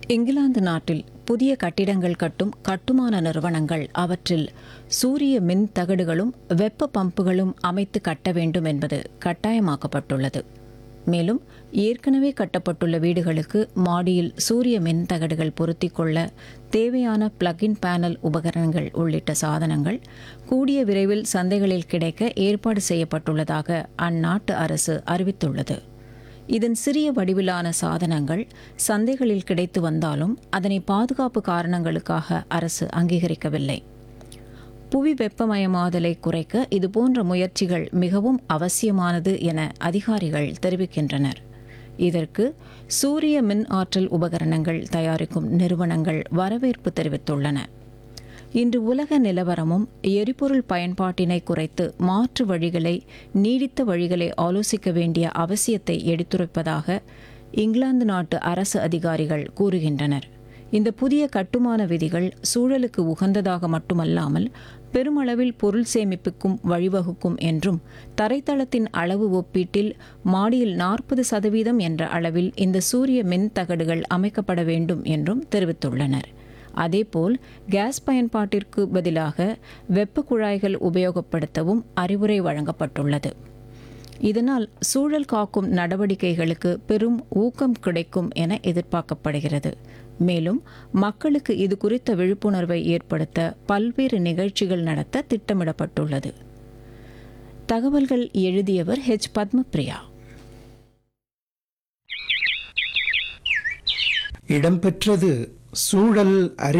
இங்கிலாந்து நாட்டில் புதிய கட்டிடங்கள் கட்டும் கட்டுமான நிறுவனங்கள் அவற்றில் சூரிய மின் தகடுகளும் வெப்ப பம்புகளும் அமைத்து கட்ட வேண்டும் என்பது கட்டாயமாக்கப்பட்டுள்ளது மேலும் ஏற்கனவே கட்டப்பட்டுள்ள வீடுகளுக்கு மாடியில் சூரிய மின் தகடுகள் பொருத்திக் கொள்ள தேவையான பிளக்-இன் பேனல் உபகரணங்கள் உள்ளிட்ட சாதனங்கள் கூடிய விரைவில் சந்தைகளில் கிடைக்க ஏற்பாடு செய்யப்பட்டுள்ளதாக அந்நாட்டு அரசு அறிவித்துள்ளது இதன் சிறிய வடிவிலான சாதனங்கள் சந்தைகளில் கிடைத்து வந்தாலும் அதனை பாதுகாப்பு காரணங்களுக்காக அரசு அங்கீகரிக்கவில்லை புவி வெப்பமயமாதலை குறைக்க இதுபோன்ற முயற்சிகள் மிகவும் அவசியமானது என அதிகாரிகள் தெரிவிக்கின்றனர் இதற்கு சூரிய மின் ஆற்றல் உபகரணங்கள் தயாரிக்கும் நிறுவனங்கள் வரவேற்பு தெரிவித்துள்ளன இன்று உலக நிலவரமும் எரிபொருள் பயன்பாட்டினை குறைத்து மாற்று வழிகளை நீடித்த வழிகளை ஆலோசிக்க வேண்டிய அவசியத்தை எடுத்துரைப்பதாக இங்கிலாந்து நாட்டு அரசு அதிகாரிகள் கூறுகின்றனர் இந்த புதிய கட்டுமான விதிகள் சூழலுக்கு உகந்ததாக மட்டுமல்லாமல் பெருமளவில் பொருள் சேமிப்புக்கும் வழிவகுக்கும் என்றும் தரைத்தளத்தின் அளவு ஒப்பீட்டில் மாடியில் நாற்பது சதவீதம் என்ற அளவில் இந்த சூரிய மின் தகடுகள் அமைக்கப்பட வேண்டும் என்றும் தெரிவித்துள்ளனர் அதேபோல் கேஸ் பயன்பாட்டிற்கு பதிலாக வெப்ப குழாய்கள் உபயோகப்படுத்தவும் அறிவுரை வழங்கப்பட்டுள்ளது இதனால் சூழல் காக்கும் நடவடிக்கைகளுக்கு பெரும் ஊக்கம் கிடைக்கும் என எதிர்பார்க்கப்படுகிறது மேலும் மக்களுக்கு இது குறித்த விழிப்புணர்வை ஏற்படுத்த பல்வேறு நிகழ்ச்சிகள் நடத்த திட்டமிடப்பட்டுள்ளது தகவல்கள் எழுதியவர் ஹெச் பத்மபிரியா இடம்பெற்றது சூழல் அறி